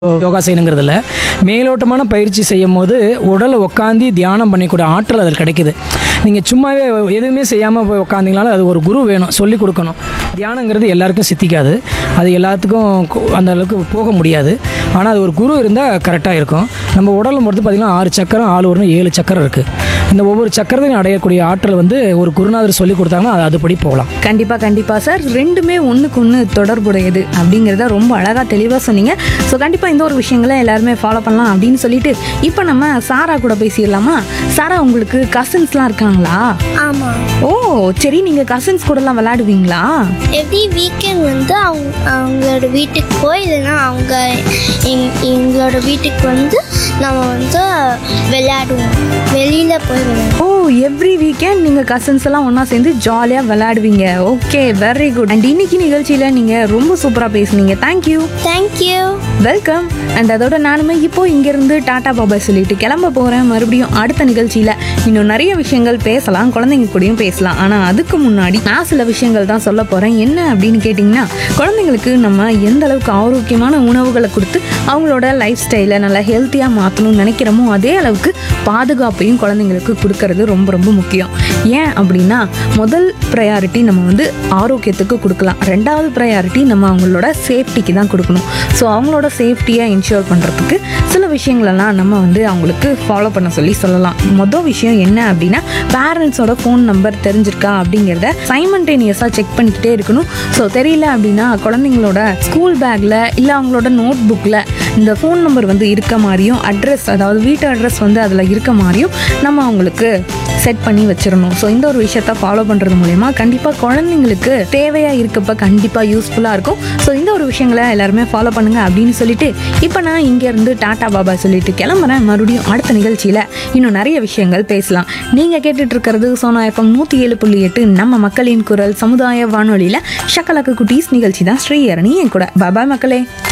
யோகா செய்யணுங்கிறது இல்லை மேலோட்டமான பயிற்சி செய்யும் போது உடலை உட்காந்து தியானம் பண்ணிக்கூட ஆற்றல் அதில் கிடைக்குது நீங்கள் சும்மாவே எதுவுமே செய்யாமல் போய் உட்காந்தீங்கனாலும் அது ஒரு குரு வேணும் சொல்லி கொடுக்கணும் தியானங்கிறது எல்லாருக்கும் சித்திக்காது அது எல்லாத்துக்கும் கு- அந்த அளவுக்கு போக முடியாது ஆனால் அது ஒரு குரு இருந்தால் கரெக்டாக இருக்கும் நம்ம உடலை பொறுத்து பார்த்திங்கன்னா ஆறு சக்கரம் ஆள் ஒரு ஏழு சக்கரம் இருக்குது இந்த ஒவ்வொரு சக்கரத்தையும் அடையக்கூடிய ஆற்றல் வந்து ஒரு குருநாதர் சொல்லி கொடுத்தாங்கன்னா அது அதுபடி போகலாம் கண்டிப்பா கண்டிப்பா சார் ரெண்டுமே ஒண்ணுக்கு ஒன்று தொடர்புடையது அப்படிங்கிறத ரொம்ப அழகா தெளிவா சொன்னீங்க ஸோ கண்டிப்பா இந்த ஒரு விஷயங்களை எல்லாருமே ஃபாலோ பண்ணலாம் அப்படின்னு சொல்லிட்டு இப்போ நம்ம சாரா கூட பேசிடலாமா சாரா உங்களுக்கு கசின்ஸ்லாம் இருக்காங்களா ஆமாம் ஓ சரி நீங்க கசின்ஸ் கூடலாம் விளையாடுவீங்களா எவ்ரி வீக்கெண்ட் வந்து அவங்க அவங்களோட வீட்டுக்கு போய் இல்லைன்னா அவங்க எங் எங்களோட வீட்டுக்கு வந்து நம்ம வந்து விளையாடுவோம் வெளியில் போய் விளையாடுவோம் ஓ எவ்ரி வீக்கெண்ட் நீங்க கசின்ஸ் எல்லாம் ஒண்ணா சேர்ந்து ஜாலியா விளையாடுவீங்க ஓகே வெரி குட் அண்ட் இன்னைக்கு நிகழ்ச்சியில நீங்க ரொம்ப சூப்பரா பேசுனீங்க தேங்க்யூ தேங்க்யூ வெல்கம் அண்ட் அதோட நானுமே இப்போ இங்கேருந்து டாடா பாபாய் சொல்லிட்டு கிளம்ப போகிறேன் மறுபடியும் அடுத்த நிகழ்ச்சியில் இன்னும் நிறைய விஷயங்கள் பேசலாம் குழந்தைங்க கூடயும் பேசலாம் ஆனால் அதுக்கு முன்னாடி நான் சில விஷயங்கள் தான் சொல்ல போகிறேன் என்ன அப்படின்னு கேட்டிங்கன்னா குழந்தைங்களுக்கு நம்ம எந்த அளவுக்கு ஆரோக்கியமான உணவுகளை கொடுத்து அவங்களோட லைஃப் ஸ்டைலை நல்லா ஹெல்த்தியாக மாற்றணும்னு நினைக்கிறோமோ அதே அளவுக்கு பாதுகாப்பையும் குழந்தைங்களுக்கு கொடுக்கறது ரொம்ப ரொம்ப முக்கியம் ஏன் அப்படின்னா முதல் ப்ரையாரிட்டி நம்ம வந்து ஆரோக்கியத்துக்கு கொடுக்கலாம் ரெண்டாவது ப்ரையாரிட்டி நம்ம அவங்களோட சேஃப்டிக்கு தான் கொடுக்கணும் ஸோ அவங்களோட சேஃப்டியை இன்ஷூர் பண்ணுறதுக்கு சில விஷயங்களெல்லாம் நம்ம வந்து அவங்களுக்கு ஃபாலோ பண்ண சொல்லி சொல்லலாம் மொதல் விஷயம் என்ன அப்படின்னா பேரண்ட்ஸோட ஃபோன் நம்பர் தெரிஞ்சிருக்கா அப்படிங்கிறத சைமன்டேனியஸாக செக் பண்ணிக்கிட்டே இருக்கணும் ஸோ தெரியல அப்படின்னா குழந்தைங்களோட ஸ்கூல் பேக்கில் இல்லை அவங்களோட நோட் புக்கில் இந்த ஃபோன் நம்பர் வந்து இருக்க மாதிரியும் அட்ரஸ் அதாவது வீட்டு அட்ரஸ் வந்து அதில் இருக்க மாதிரியும் நம்ம அவங்களுக்கு செட் பண்ணி வச்சிடணும் ஸோ இந்த ஒரு விஷயத்த ஃபாலோ பண்ணுறது மூலயமா கண்டிப்பாக குழந்தைங்களுக்கு தேவையாக இருக்கப்ப கண்டிப்பாக யூஸ்ஃபுல்லாக இருக்கும் ஸோ இந்த ஒரு விஷயங்களை எல்லாருமே ஃபாலோ பண்ணுங்க அப்படின்னு சொல்லிட்டு இப்போ நான் இங்கேருந்து டாடா பாபா சொல்லிட்டு கிளம்புறேன் மறுபடியும் அடுத்த நிகழ்ச்சியில் இன்னும் நிறைய விஷயங்கள் பேசலாம் நீங்கள் கேட்டுட்டு இருக்கிறது சோனா எஃப்எம் நூற்றி ஏழு புள்ளி எட்டு நம்ம மக்களின் குரல் சமுதாய வானொலியில் ஷக்கலக்கு குட்டீஸ் நிகழ்ச்சி தான் ஸ்ரீஹரணி என் கூட பாபா மக்களே